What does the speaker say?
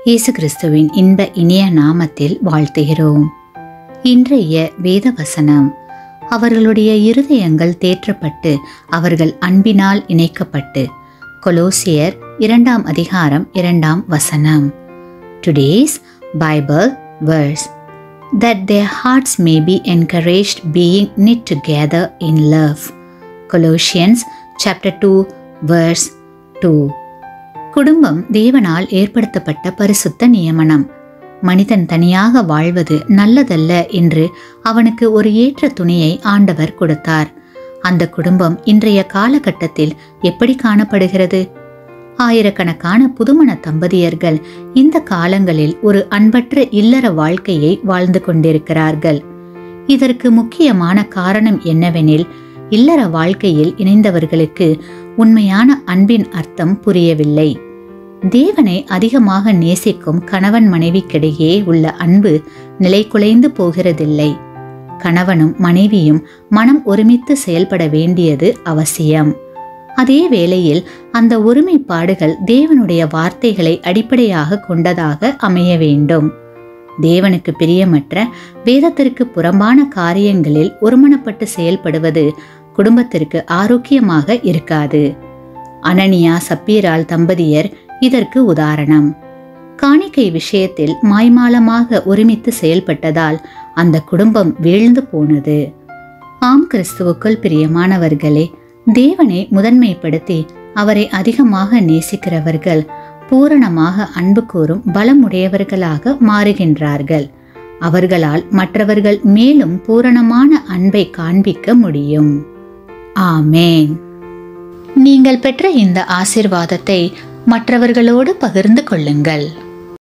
இயேசு கிறிஸ்துவின் இன்ப இனிய நாமத்தில் வாழ்த்துகிறோம் இன்றைய வேத வசனம் அவர்களுடைய இருதயங்கள் தேற்றப்பட்டு அவர்கள் அன்பினால் இணைக்கப்பட்டு கொலோசியர் இரண்டாம் அதிகாரம் இரண்டாம் வசனம் today's Bible verse that their hearts may be encouraged being knit together in love Colossians chapter 2 verse 2 குடும்பம் தேவனால் ஏற்படுத்தப்பட்ட பரிசுத்த நியமனம் மனிதன் தனியாக வாழ்வது நல்லதல்ல என்று அவனுக்கு ஒரு ஏற்ற துணியை ஆண்டவர் கொடுத்தார் அந்த குடும்பம் இன்றைய காலகட்டத்தில் எப்படி காணப்படுகிறது ஆயிரக்கணக்கான புதுமண தம்பதியர்கள் இந்த காலங்களில் ஒரு அன்பற்ற இல்லற வாழ்க்கையை வாழ்ந்து கொண்டிருக்கிறார்கள் இதற்கு முக்கியமான காரணம் என்னவெனில் இல்லற வாழ்க்கையில் இணைந்தவர்களுக்கு உண்மையான அன்பின் அர்த்தம் புரியவில்லை தேவனை அதிகமாக நேசிக்கும் கணவன் மனைவிக்கிடையே உள்ள அன்பு நிலைகுலைந்து போகிறதில்லை கணவனும் மனைவியும் மனம் ஒருமித்து செயல்பட வேண்டியது அவசியம் அதே வேளையில் அந்த ஒருமைப்பாடுகள் தேவனுடைய வார்த்தைகளை அடிப்படையாக கொண்டதாக அமைய வேண்டும் தேவனுக்கு பிரியமற்ற வேதத்திற்கு புறம்பான காரியங்களில் ஒருமனப்பட்டு செயல்படுவது குடும்பத்திற்கு ஆரோக்கியமாக இருக்காது அனனியா சப்பீரால் தம்பதியர் இதற்கு உதாரணம் காணிக்கை விஷயத்தில் மாய்மாலமாக ஒருமித்து செயல்பட்டதால் அந்த குடும்பம் வீழ்ந்து போனது ஆம் கிறிஸ்துவுக்குள் பிரியமானவர்களே தேவனை முதன்மைப்படுத்தி அவரை அதிகமாக நேசிக்கிறவர்கள் பூரணமாக அன்பு கூறும் பலமுடையவர்களாக மாறுகின்றார்கள் அவர்களால் மற்றவர்கள் மேலும் பூரணமான அன்பை காண்பிக்க முடியும் ஆமேன் நீங்கள் பெற்ற இந்த ஆசிர்வாதத்தை மற்றவர்களோடு பகிர்ந்து கொள்ளுங்கள்